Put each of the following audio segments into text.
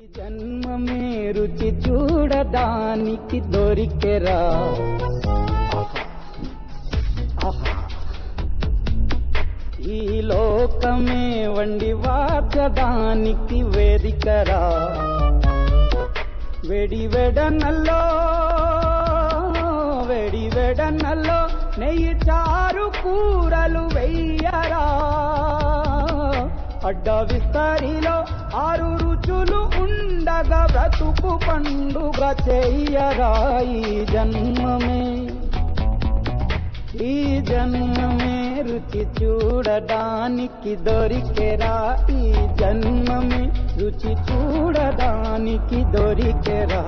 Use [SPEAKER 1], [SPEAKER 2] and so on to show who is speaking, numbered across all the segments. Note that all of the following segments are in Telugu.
[SPEAKER 1] జన్మమే రుచి చూడడానికి దొరికెరా ఆహా. ఆహా. ఈ లోకమే వండి వాచడానికి వేదికరా వెడి వెడనల్లో వెడి వెడనల్లో నెయ్యి చారు కూరలు వెయ్యరా అడ్డ విస్తరిలో ఆరు రుచులు ఉండగా బ్రతుకు పండుగ చెయ్యరా ఈ జన్మమే ఈ జన్మమే రుచి చూడడానికి దొరికెరా ఈ జన్మమే రుచి చూడడానికి దొరికెరా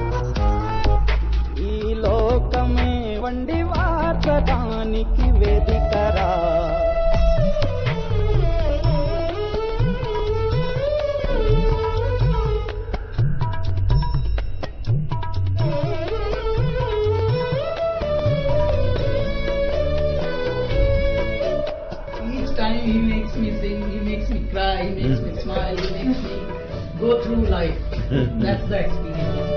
[SPEAKER 1] ఈ లోకమే వండి వార్చడానికి వేదికరా
[SPEAKER 2] Each time he makes me sing, he makes me cry, he makes me smile, he makes me go through life. That's the experience.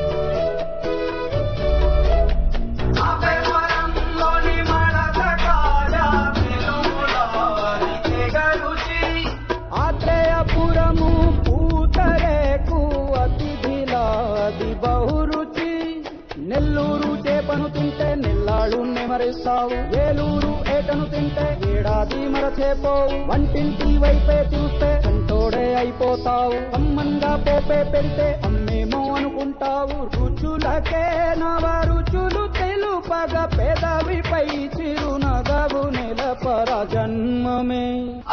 [SPEAKER 1] ఆత్రేయపురము పూతరేకు అతిథిలాది బహురుచి Nellore చేపను తింటే నెల్లాళ్ళు నెమరిస్తావు ఏలూరు ఏటను తింటే ఏడాది మరచేపోవు వంటింటి వైపే చూస్తే కంటోడే అయిపోతావు అమ్మంగా పోపే పెడితే అమ్మేమో అనుకుంటావు రుచులకే నవ రుచులు తెలుపగ పెదవిపై చిరునగవు నెలపర జన్మమే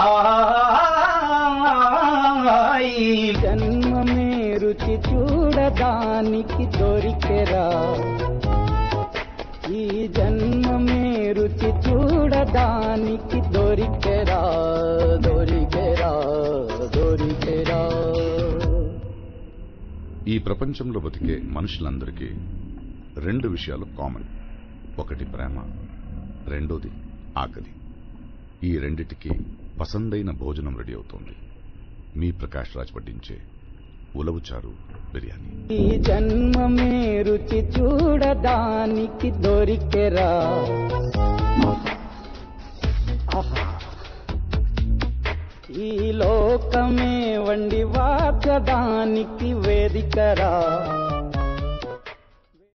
[SPEAKER 1] ఈ జన్మమే రుచి చూడడానికి దొరికెరా ఈ జన్మమే రుచి చూడడానికి దొరికెరా దొరికెరా దొరికెరా
[SPEAKER 3] ఈ ప్రపంచంలో బతికే మనుషులందరికీ రెండు విషయాలు కామన్ ఒకటి ప్రేమ రెండోది ఆకలి ఈ రెండిటికి పసందైన భోజనం రెడీ అవుతోంది మీ ప్రకాష్ రాజ్ వడ్డించే ఉలవచారు బిర్యానీ
[SPEAKER 1] ఈ జన్మమే రుచి చూడడానికి దొరికెరా ఆహా. ఈ లోకమే వండి వాచడానికి వేదికరా